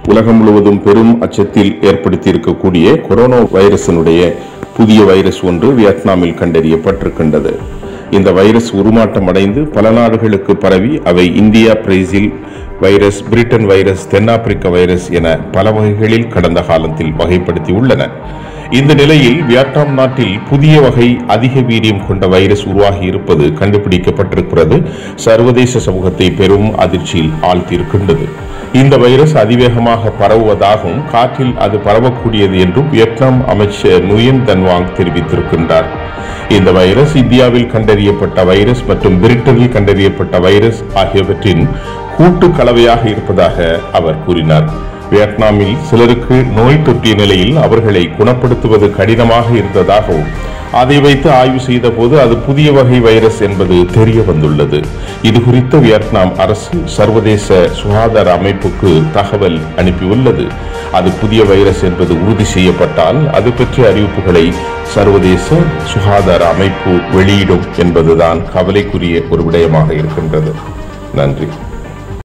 உலகம் முழுவதும் பெரும் அச்சத்தில் ஏற்படுத்தியிருக்கக்கூடிய கொரோனா வைரஸினுடைய புதிய வைரஸ் ஒன்று வியட்நாமில் கண்டறியப்பட்டிருக்கின்றது இந்த வைரஸ் உருமாற்றம் அடைந்து பல நாடுகளுக்கு பரவி அவை India Brazil virus Britain virus தென்னாப்பிரிக்க வைரஸ் என பல வகைகளில் கடந்த காலத்தில் வகைப்படுத்தி உள்ளன இந்த நிலையில் வியட்நாம் நாட்டில் புதிய வகை அதிக வீரியம் கொண்ட வைரஸ் உருவாகி இருப்பது கண்டுபிடிக்கப்பட்டிருக்கிறது சர்வதேச சமூகத்தை பெரும் அதிர்ச்சியில் ஆழ்த்தியிருக்கின்றது இந்த வைரஸ் அதிவேகமாக பரவுவதாகவும் காற்றில் அது பரவக்கூடியது என்றும் வியட்நாம் அமைச்சர் நுயன் தன்வாங் தெரிவித்திருக்கின்றார் இந்த வைரஸ் இந்தியாவில் கண்டறியப்பட்ட வைரஸ் மற்றும் பிரிட்டனில் கண்டறியப்பட்ட வைரஸ் ஆகியவற்றின் கூட்டு கலவையாக இருப்பதாக அவர் கூறினார் வியட்நாமில் சிலருக்கு நோய் தொற்றிய நிலையில் அவர்களை குணப்படுத்துவது கடினமாக இருந்ததாகவும் அதை வைத்து ஆய்வு செய்த போது அது புதிய வகை வைரஸ் என்பது தெரிய வந்துள்ளது இது குறித்து வியட்நாம் அரசு சர்வதேச சுகாதார அமைப்புக்கு தகவல் அனுப்பியுள்ளது அது புதிய வைரஸ் என்பது உறுதி செய்யப்பட்டால் அது பற்றிய அறிவிப்புகளை சர்வதேச சுகாதார அமைப்பு வெளியிடும் என்பதுதான் கவலைக்குரிய ஒரு விடயமாக இருக்கின்றது நன்றி